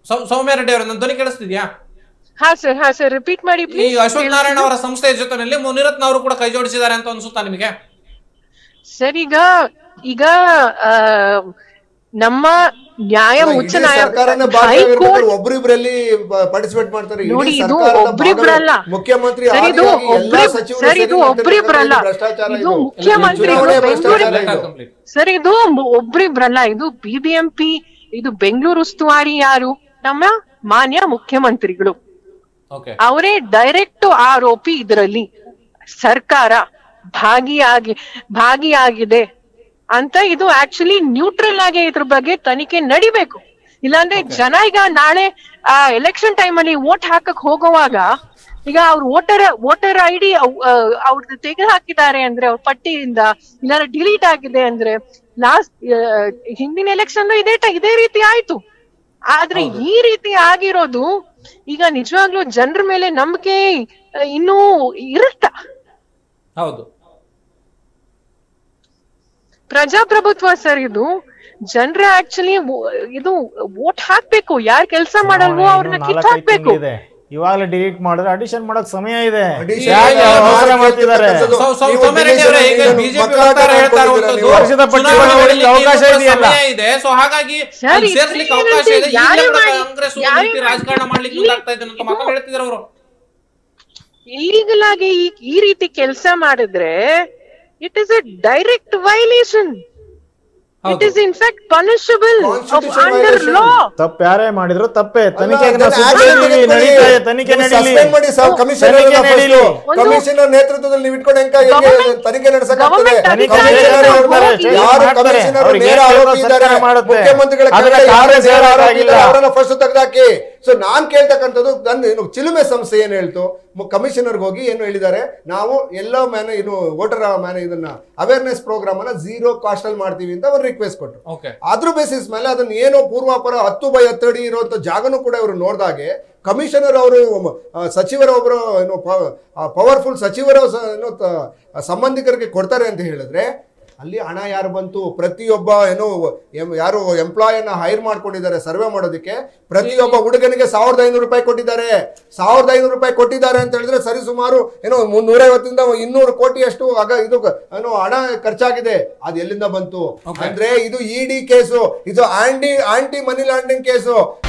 ಸೌ- ಸೌಮ್ಯ ರೆಡ್ಡಿ ಅವರ ನನ್ನ ಧ್ವನಿ ಕೇಳಿಸ್ತಿದ್ಯಾ ಹಾ ಸರ್ ಹಾ ಸರ್ ರಿಪೀಟ್ ಮಾಡಿ ಈ ಪ್ಲೀಸ್ ಅಶ್ವಥ್ ನಾರಾಯಣ ಅವರ ಸಂಸ್ಥೆಯ ಜೊತೆನಲ್ಲಿ ಮುನಿರತ್ನ ಅವರು ಕೂಡ ಕೈ ಜೋಡಿಸಿದ್ದಾರೆ ಅಂತ ಅನ್ಸುತ್ತಾ ನಿಮಗೆ ಸರ್ ಈಗ ಈಗ ಆ, ನಮ್ಮ ನ್ಯಾಯ ಇಡೀ ಉಚ್ಚ ನ್ಯಾಯ ಸರ್ಕಾರನೇ ಹೈಕೋರ್ಟ್ ಭಾಗಿಯಾಗಿರ್ಬೇಕಾದ್ರೆ ಒಬ್ರಿಬ್ರಲ್ಲಿ ಪಾರ್ಟಿಸಿಪೇಟ್ ಮಾಡ್ತಾರೆ ಇಡೀ ನೋಡಿ, ಇದು ಸರ್ಕಾರದ ಒಬ್ರಿಬ್ರಲ್ಲ. ಭಾಗವೇ- ಮುಖ್ಯಮಂತ್ರಿ ಸರ್, ಇದು ಆದಿಯಾಗಿ ಎಲ್ಲಾ ಒಬ್ರಿ- ಸಚಿವರು ಸರ್, ಸೇರಿ ಇದು ಮಾಡ್ತಿರ್ಬೇಕಾದ್ರೆ ಒಬ್ರಿಬ್ರಲ್ಲ. ಇದು ಭ್ರಷ್ಟಾಚಾರ ಇದು ಇದು. ಮುಖ್ಯಮಂತ್ರಿಗಳು ಚುನಾವಣೆ ಬೆಂಗಳೂರು- ಭ್ರಷ್ಟಾಚಾರ ಇದು. ಕಂಪ್ಲೀಟ್ ಸರ್ ಇದು ಮ- ಒಬ್ರಿಬ್ರಲ್ಲ ಇದು ಬಿಬಿಎಂಪಿ ಇದು ಬೆಂಗಳೂರು ಉಸ್ತುವಾರಿ ಯಾರು ನಮ್ಮ ಮಾನ್ಯ ಮುಖ್ಯಮಂತ್ರಿಗಳು ಓಕೆ ಅವರೇ ಡೈರೆಕ್ಟ್ ಆರೋಪಿ ಇದರಲ್ಲಿ ಸರ್ಕಾರ ಭಾಗಿಯಾಗಿ ಭಾಗಿಯಾಗಿದೆ ಅಂತ ಇದು ಆಕ್ಚುಲಿ ನ್ಯೂಟ್ರಲ್ ಆಗಿ ಇದ್ರ ಬಗ್ಗೆ ತನಿಖೆ ನಡಿಬೇಕು ಇಲ್ಲಾಂದ್ರೆ ಜನ ಈಗ ನಾಳೆ ಆ ಎಲೆಕ್ಷನ್ ಟೈಮ್ ಅಲ್ಲಿ ವೋಟ್ ಹಾಕಕ್ ಹೋಗುವಾಗ ಈಗ ಅವ್ರ ವೋಟರ್ ವೋಟರ್ ಐ ಡಿ ಅವ್ರದ್ದು ತೆಗೆದು ಹಾಕಿದ್ದಾರೆ ಅಂದ್ರೆ ಅವ್ರ ಪಟ್ಟಿಯಿಂದ ಇಲ್ಲಾಂದ್ರೆ ಡಿಲೀಟ್ ಆಗಿದೆ ಅಂದ್ರೆ ಲಾಸ್ಟ್ ಹಿಂದಿನ ಎಲೆಕ್ಷನ್ ಇದೇ ಟ- ಇದೇ ರೀತಿ ಆಯ್ತು ಆದ್ರೆ ಈ ರೀತಿ ಆಗಿರೋದು ಈಗ ನಿಜವಾಗ್ಲೂ ಜನರ ಮೇಲೆ ನಂಬಿಕೆ ಆ, ಇನ್ನೂ ಇರುತ್ತಾ ಹೌದು ಪ್ರಜಾಪ್ರಭುತ್ವ ಸರ್ ಇದು ಜನರ ಆಕ್ಚುಲಿ ಇದು ವೋಟ್ ಹಾಕ್ಬೇಕು ಯಾರ್ ಕೆಲಸ ಮಾಡಲ್ವೋ ಅವ್ರನ್ನ ಕಿತ್ ನಾಲ್ಕೈದು ಹಾಕ್ಬೇಕು ತಿಂಗಳಿದೆ ಇವಾಗಲೇ ಡಿಲೀಟ್ ಮಾಡಿದ್ರೆ ಅಡಿಷನ್ ಮಾಡಕ್ ಸಮಯ ಇದೆ Addition ಯಾಕೆ ಯಾರು ಅವಸರ ಯಾರು ಮಾಡ್ತಿದ್ದಾರೆ ಕೇಳ್ತಕ್ಕಂಥದ್ದು? ಸೌ- ಸೌ- ನೀವು ಸೌಮ್ಯ ರೆಡ್ಡಿ ಅವರೇ, ಈಗ ನೀವು ಬಿಜೆಪಿ ಮಕ್ಕಳಾಟ ವಕ್ತಾರ ಹೇಳ್ತಾ ಮಾಡ್ಕೊಂಡಿದ್ದೀರಾ ಇರುವಂತದ್ದು ನೀವು? ವರ್ಷದ ಪಟ್ಟಿ ಚುನಾವಣೆ ಒಳಗೆ ಅವಕಾಶ ಇನ್ನೂ ಇದೆಯಲ್ಲ. ಸಮಯ ಇದೆ ಸೊ ಹಾಗಾಗಿ ಸರ್, ಅಲ್ಲಿ ಇದು ಸೇರ್ಸ್ಲಿಕ್ಕೆ ಏನಂತೆ ಅವಕಾಶ ಇದೆ ಈಗಲೇ ಯಾರೇ ಕೂಡ ಮಾಡಿ- ಕಾಂಗ್ರೆಸ್ ಒಂದು ಯಾರೇ ರೀತಿ ರಾಜಕಾರಣ ಮಾಡ್ಲಿಕ್ಕೆ ಇಲ್ಲಿ- ಮುಂದಾಗ್ತಾ ಇದ್ದಾನೆ ಅಂತ ಮಾತನ್ನು ಹೇಳ್ತಿದ್ರು ಅವರು ಇಲ್ಲೀಗಲ್ ಆಗಿ ಈ ಈ ರೀತಿ ಕೆಲಸ ಮಾಡಿದ್ರೆ it is a direct violation it is in fact punishable Constitution under violation. Law ತಪ್ಪು ಯಾರೇ ಮಾಡಿದ್ರು ತಪ್ಪೇ ಅಲ್ಲ, ತನಿಖೆ ಅದನ್ನ action ತೆಗೆದುಕೊಳ್ಳಿ. ನಡೀತಾ ಇದೆ ತನಿಖೆ ನೀವು ನಡೀಲಿ suspend ಮಾಡಿ ಸರ್, commissioner ತನಿಖೆ ಅನ್ನ ನಡೀಲಿ. first. ಕಮಿಷನರ್ ನೇತೃತ್ವದಲ್ಲಿ ನೀವು ಇಟ್ಕೊಂಡು ಹೆಂಗ ಹೆಂಗೆ Government- ತನಿಖೆ ನಡೆಸಕ್ಕಾಗ್ತದೆ government ಅಧಿಕಾರಿಗಳು ಕಮಿಷನರ್ ಮಾಡ್ತಾರೆ, ಅವ್ರನ್ನ- change ಯಾರು ಮಾಡ್ತಾರೆ. ಕಮಿಷನರ್ ಅವ್ರಿಗೆ ನೇರ ಏನ್ ಆರೋಪಿ ಬೇಕೋ ಇದ್ದಾರೆ ಸರ್ಕಾರ ಮಾಡುತ್ತೆ. ಮುಖ್ಯಮಂತ್ರಿಗಳ ಆದ್ರೆ ಕೆಳಗೆ ಯಾರು ಕಾಂಗ್ರೆಸ್ ನೇರ ಯಾರು ಆರೋಪಿ ಆಗಿಲ್ಲ. ಇದ್ದಾರೆ, ಅವರನ್ನ ಫಸ್ಟ್ ತೆಗೆದಾಕಿ ಸೊ ನಾನ್ ಕೇಳ್ತಕ್ಕಂಥದ್ದು ನನ್ನ ಏನು ಚಿಲುಮೆ ಸಂಸ್ಥೆ ಏನ್ ಹೇಳ್ತು ಕಮಿಷನರ್ಗೆ ಹೋಗಿ ಏನು ಹೇಳಿದ್ದಾರೆ ನಾವು ಎಲ್ಲೋ ಮ್ಯಾನ ಏನು ವೋಟರ್ ಮ್ಯಾನ ಇದನ್ನ ಅವೇರ್ನೆಸ್ ಪ್ರೋಗ್ರಾಮ್ ಅನ್ನ ಝೀರೋ ಕಾಸ್ಟ್ ಅಲ್ಲಿ ಮಾಡ್ತೀವಿ ಅಂತ ಅವ್ರು ರಿಕ್ವೆಸ್ಟ್ ಕೊಟ್ಟರು ಓಕೆ ಅದ್ರ ಬೇಸಿಸ್ ಮೇಲೆ ಅದನ್ನ ಏನೋ ಪೂರ್ವಾಪರ ಹತ್ತು ಬೈ ಹತ್ತಡಿ ಇರುವಂತ ಜಾಗನೂ ಕೂಡ ಇವರು ನೋಡಿದಾಗೆ ಕಮಿಷನರ್ ಅವರು ಸಚಿವರ ಒಬ್ಬರು ಏನು ಪವರ್ಫುಲ್ ಸಚಿವರ ಸ- ಏನು ತ- ಸಂಬಂಧಿಕರಿಗೆ ಕೊಡ್ತಾರೆ ಅಂತ ಹೇಳಿದ್ರೆ ಅಲ್ಲಿ ಹಣ ಯಾರು ಬಂತು ಪ್ರತಿಯೊಬ್ಬ ಏನು ಎಂ- ಯಾರು ಎಂಪ್ಲಾಯನ್ನ ಹೈರ್ ಮಾಡ್ಕೊಂಡಿದ್ದಾರೆ ಸರ್ವೆ ಮಾಡೋದಕ್ಕೆ ಪ್ರತಿಯೊಬ್ಬ ಹುಡುಗನಿಗೆ ಸಾವಿರದ ಐನೂರು ರೂಪಾಯಿ ಕೊಟ್ಟಿದ್ದಾರೆ ಸಾವಿರದ ಐನೂರು ರೂಪಾಯಿ ಕೊಟ್ಟಿದ್ದಾರೆ ಅಂತ ಹೇಳಿದ್ರೆ ಸರಿ ಸುಮಾರು ಏನೋ ಮುನ್ನೂರೈವತ್ತರಿಂದ ಇನ್ನೂರು ಕೋಟಿಯಷ್ಟು ಆಗ ಇದು ಏನೋ ಹಣ ಖರ್ಚಾಗಿದೆ ಅದು ಎಲ್ಲಿಂದ ಬಂತು ಅಂದ್ರೆ ಇದು ಇಡಿ ಕೇಸು ಇದು anti anti money laundering case